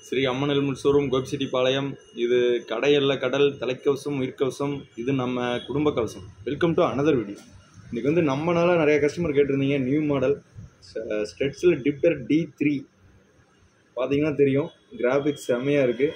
Sri Amman helmet showroom Gobichettipalayam இது கடையல்ல கடல் தலைக்கவசம் உயிர்க்கவசம் இது நம்ம குடும்ப கவசம் வெல்கம் டு அனதர் வீடியோ இன்றைக்கி வந்து நம்மனால நிறைய கஸ்டமர் கேட்டிருந்தீங்க நியூ மாடல் ஸ்ட்ரெட்ஸில் டிப்டர் டி த்ரீ பார்த்தீங்கன்னா தெரியும் கிராஃபிக்ஸ் செம்மையாக இருக்குது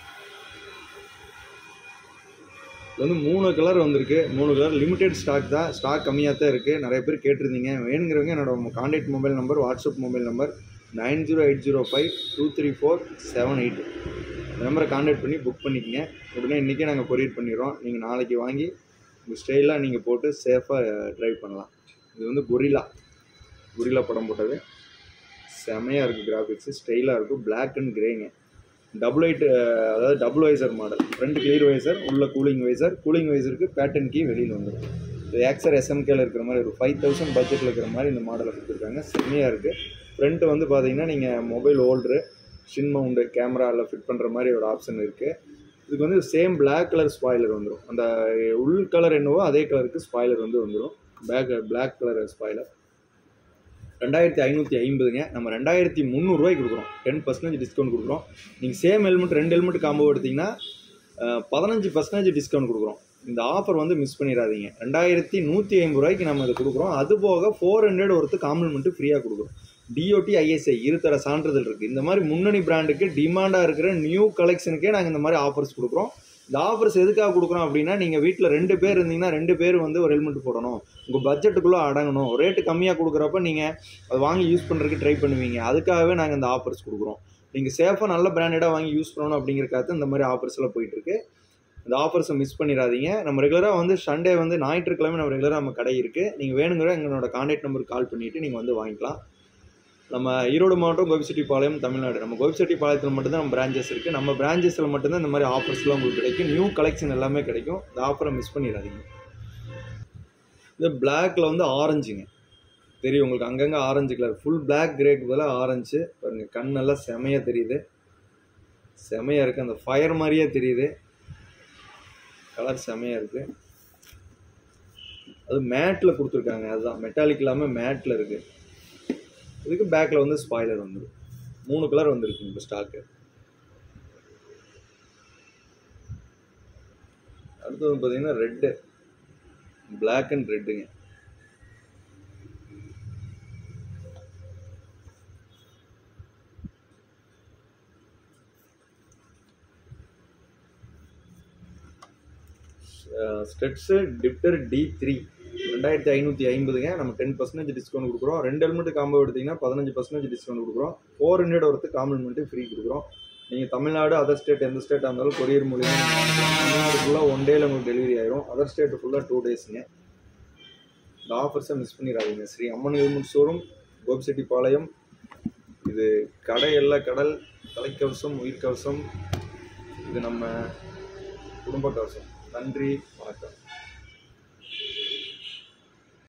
இது வந்து மூணு கலர் வந்திருக்கு மூணு கலர் லிமிடெட் ஸ்டாக் தான் ஸ்டாக் கம்மியாக தான் இருக்குது நிறைய பேர் கேட்டிருந்தீங்க வேணுங்கிறவங்க என்னோட contact mobile number WhatsApp mobile number nine zero eight zero five two three four seven eight நம்பரை காண்டாக்ட் பண்ணி புக் பண்ணிக்கங்க உடனே இன்றைக்கே நாங்கள் கொரியர் பண்ணிடுறோம் நீங்கள் நாளைக்கு வாங்கி உங்கள் ஸ்டைலாக நீங்கள் போட்டு சேஃபாக ட்ரைவ் பண்ணலாம் இது வந்து கொரில்லா கொரில்லா படம் போட்டது செமையாக இருக்குது கிராஃபிக்ஸு ஸ்டைலாக இருக்கும் பிளாக் அண்ட் கிரேங்க டபுள் எயிட் அதாவது double visor model front clear visor உள்ள கூலிங் வைசர் கூலிங் வைசருக்கு பேட்டன் கீ வெளியில் வந்துடும் இது ஆக்சர் எஸ்எம்கேல இருக்கிற மாதிரி ஒரு ஃபைவ் தௌசண்ட் பட்ஜெட்டில் இருக்கிற மாதிரி இந்த மாடலை கொடுத்துருக்காங்க செம்மையாக இருக்குது ஃப்ரண்ட்டு வந்து பார்த்தீங்கன்னா நீங்கள் மொபைல் ஹோல்ட்ரு ஷின் மவுண்டு கேமராவில் ஃபிட் பண்ணுற மாதிரி ஒரு ஆப்ஷன் இருக்குது இதுக்கு வந்து சேம் பிளாக் கலர் ஸ்பாய்லர் வந்துடும் அந்த உள் கலர் என்னவோ அதே கலருக்கு ஸ்பாய்லர் வந்து வந்துடும் பேக் பிளாக் கலர் ஸ்பாய்லர் ரெண்டாயிரத்தி ஐநூற்றி ஐம்பதுங்க நம்ம ரெண்டாயிரத்தி முந்நூறுரூவாய்க்கு கொடுக்குறோம் டென் பர்சன்டேஜ் டிஸ்கவுண்ட் கொடுக்குறோம் நீங்கள் சேம் ஹெல்மெட் ரெண்டு ஹெல்மெட் காம்போ எடுத்திங்கன்னா பதினஞ்சு பர்சன்டேஜ் டிஸ்கவுண்ட் கொடுக்குறோம் இந்த ஆஃபர் வந்து மிஸ் பண்ணிடாதீங்க ரெண்டாயிரத்தி நூற்றி ஐம்பது ரூபாய்க்கு நம்ம இதை கொடுக்குறோம் அது போக ஃபோர் ஹண்ட்ரட் ஒருத்து காம்ப்ளிமெண்ட்டு ஃப்ரீயாக கொடுக்குறோம் டிஓடி ஐஎஸ்ஐ இருதர சான்றிதழ் இருக்குது இந்த மாதிரி முன்னணி பிராண்டுக்கு டிமாண்டாக இருக்கிற நியூ கலெக்ஷனுக்கே நாங்கள் இந்த மாதிரி ஆஃபர்ஸ் கொடுக்குறோம் இந்த ஆஃபர்ஸ் எதுக்காக கொடுக்குறோம் அப்படின்னா நீங்கள் வீட்டில் ரெண்டு பேர் இருந்தீங்கன்னா ரெண்டு பேர் வந்து ஒரு ஹெல்மெட் போடணும் உங்கள் பட்ஜெட்டுக்குள்ளே அடங்கணும் ரேட்டு கம்மியாக கொடுக்குறப்ப நீங்கள் அதை வாங்கி யூஸ் பண்ணுறதுக்கு ட்ரை பண்ணுவீங்க அதுக்காகவே நாங்கள் இந்த ஆஃபர்ஸ் கொடுக்குறோம் நீங்கள் சேஃபாக நல்ல பிராண்டடாக வாங்கி யூஸ் பண்ணணும் அப்படிங்கிறக்காக இந்த மாதிரி ஆஃபர்ஸ் எல்லாம் போயிட்டுருக்கு இந்த ஆஃபர்ஸை மிஸ் பண்ணிடாதீங்க நம்ம ரெகுலராக வந்து சண்டே வந்து ஞாயிற்றுக்கிழமை நம்ம ரெகுலராக நம்ம கடை இருக்குது நீங்கள் வேணுங்கிற எங்களோட கான்டாக்ட் நம்பருக்கு கால் பண்ணிவிட்டு நீங்கள் வந்து வாங்கிக்கலாம் நம்ம ஈரோடு மாவட்டம் கோபிச்செட்டிப்பாளையம் தமிழ்நாடு நம்ம கோபிச்செட்டிப்பாளையத்தில் மட்டும்தான் நம்ம பிரான்ச்சஸ் இருக்குது நம்ம பிரான்ச்சஸில் மட்டும்தான் இந்த மாதிரி ஆஃபர்ஸ்லாம் உங்களுக்கு கிடைக்கும் நியூ கலெக்ஷன் எல்லாமே கிடைக்கும் இந்த ஆஃபரை மிஸ் பண்ணிடாதீங்க இது பிளாக்ல வந்து ஆரஞ்சுங்க தெரியும் உங்களுக்கு அங்கங்கே ஆரஞ்சு கலர் ஃபுல் பிளாக் கிரேக்கு பதிலாக ஆரஞ்சு பாருங்கள் கண்ணெல்லாம் செமையாக தெரியுது செமையாக இருக்குது அந்த ஃபயர் மாதிரியே தெரியுது கலர் செமையாக இருக்குது அது மேட்டில் கொடுத்துருக்காங்க அதுதான் மெட்டாலிக் இல்லாமல் மேட்டில் இருக்குது இதுக்கு பேக்கில் வந்து ஸ்பாய்லர் வந்துடும் மூணு கலர் வந்துருக்கு இப்போ ஸ்டாக்கு அடுத்தது பார்த்தீங்கன்னா ரெட்டு பிளாக் அண்ட் ரெட்டுங்க ஸ்டெட்ஸு டிப்டர் டி த்ரீ ரெண்டாயிரத்தி ஐநூற்றி ஐம்பதுங்க நம்ம டென் பர்சன்டேஜ் டிஸ்கவுண்ட் கொடுக்குறோம் ரெண்டு ஹெல்மெட் காம்போ எடுத்தீங்கன்னா பதினஞ்சு பர்சன்டேஜ் டிஸ்கவுண்ட் கொடுக்குறோம் ஃபோர் ஹண்ட்ரட் ஒருத்து காம்ப்ளிமெண்ட்டு ஃப்ரீ கொடுக்குறோம் நீங்கள் தமிழ்நாடு அதர் ஸ்டேட் எந்த ஸ்டேட்டாக இருந்தாலும் கொரியர் மூலியமாக தமிழ்நாடு ஃபுல்லாக ஒன் டேயில் உங்களுக்கு டெலிவரி ஆயிரும் அதர் ஸ்டேட் ஃபுல்லாக டூ டேஸுங்க இந்த ஆஃபர்ஸை மிஸ் பண்ணிடாதீங்க ஸ்ரீ அம்மன் ஹெல்மெட் ஷோரூம் கோபிச்செட்டிப்பாளையம் இது கடை எல்லா கடல் தலைக்கவசம் உயிர்க்கவசம் இது நம்ம குடும்ப கவசம் நன்றி வணக்கம்